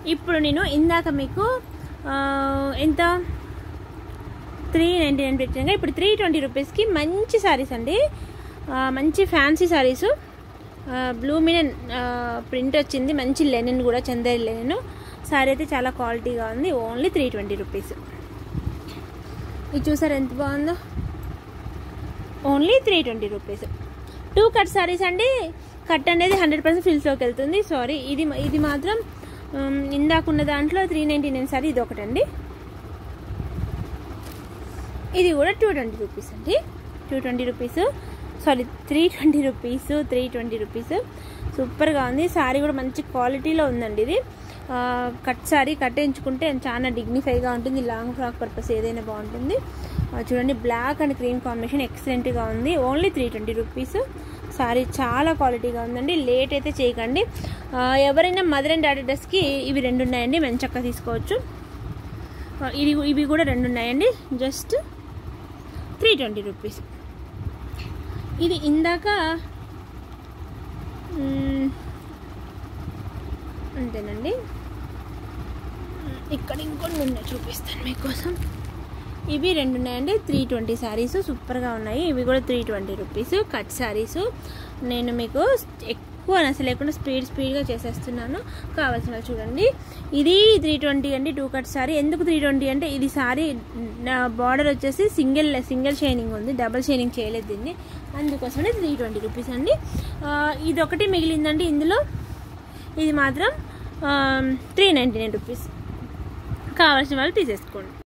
ఇప్పుడు నేను ఇందాక మీకు ఆ, ఎంత త్రీ నైంటీ నైన్ పెట్టాను ఇప్పుడు త్రీ ట్వంటీ రూపీస్కి మంచి శారీస్ అండి ఆ, మంచి ఫ్యాన్సీ శారీస్ బ్లూ మీన్ ప్రింట్ వచ్చింది మంచి లెనిన్ కూడా చందేరి లెనిన్ శారీ అయితే చాలా క్వాలిటీగా ఉంది ఓన్లీ త్రీ ట్వంటీ రూపీస్ ఇది చూసారు ఎంత బాగుందో only three twenty rupees two cut saris అండి కట్ అనేది హండ్రెడ్ పర్సెంట్ ఫిల్స్లోకి వెళ్తుంది సారీ ఇది ఇది మాత్రం ఉమ్, ఇందాకున్న దాంట్లో త్రీ నైంటీ నైన్ సారీ ఇది ఒకటండి ఇది కూడా టూ ట్వంటీ రూపీస్ అండి two twenty rupees sari three twenty rupees three twenty rupees సూపర్గా ఉంది శారీ కూడా మంచి క్వాలిటీలో ఉందండి ఇది ఆ, కట్ శారీ కట్టించుకుంటే చాలా డిగ్నిఫైగా ఉంటుంది లాంగ్ ఫ్రాక్ పర్పస్ ఏదైనా బాగుంటుంది ఆ, చూడండి బ్లాక్ అండ్ క్రీమ్ కాంబినేషన్ ఎక్సలెంట్గా ఉంది only three twenty rupees sari చాలా క్వాలిటీగా ఉందండి లేట్ అయితే చేయకండి ఆ, ఎవరైనా మదర్ అండ్ డాడీ డ్రెస్కి ఇవి రెండు ఉన్నాయండి మంచక్క తీసుకోవచ్చు ఆ, ఇది ఇవి కూడా రెండు ఉన్నాయండి జస్ట్ త్రీ ట్వంటీ రూపీస్ ఇది ఇందాక మ్మ్, అంతేనండి ఇక్కడ ఇంకొన్ని ఉన్నాయి చూపిస్తాను మీకోసం ఇవి రెండు ఉన్నాయండి త్రీ ట్వంటీ శారీస్ సూపర్గా ఉన్నాయి ఇవి కూడా three twenty rupees cut saris నేను మీకు ఎక్కువ నస లేకుండా స్పీడ్ స్పీడ్గా చేసేస్తున్నాను కావాల్సిన వాళ్ళు చూడండి ఇది త్రీ ట్వంటీ అండి టూ కట్ శారీ ఎందుకు త్రీ ట్వంటీ అంటే ఇది శారీ బార్డర్ వచ్చేసి సింగిల్ సింగిల్ షైనింగ్ ఉంది డబల్ షైనింగ్ చేయలేదు దీన్ని అందుకోసమే త్రీ ట్వంటీ రూపీస్ అండి ఆ, ఇది ఒకటి మిగిలిందండి ఇందులో ఇది మాత్రం త్రీ నైంటీ నైన్ రూపీస్ కావాల్సిన వాళ్ళు తీసేసుకోండి